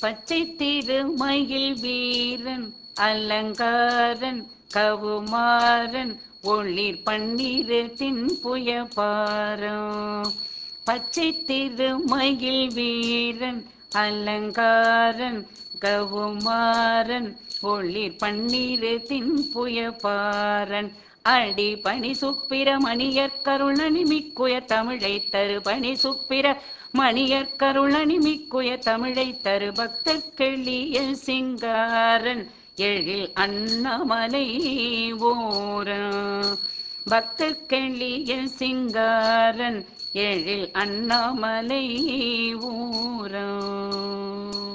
பச்சை திருமயில் வீரன் அலங்காரன் கவுமாரன் ஒளிர் பன்னிரத்தின் புயபாரம் பச்சை திருமயில் வீரன் அலங்காரன் கவுமாரன் ஒளிர் பன்னிரத்தின் புயபாரன் அடி பணி சுப்பிர மணியர் கருணனி மிக்குய தமிழை தரு பணி சுப்பிர மணியர் கருணனி மிக்குய தமிழை தரு பக்தர் கெளிய சிங்காரன் எழில் அண்ணாமலை ஓரம் பக்தர் கெளிய சிங்காரன் எழில் அண்ணாமலை ஊரம்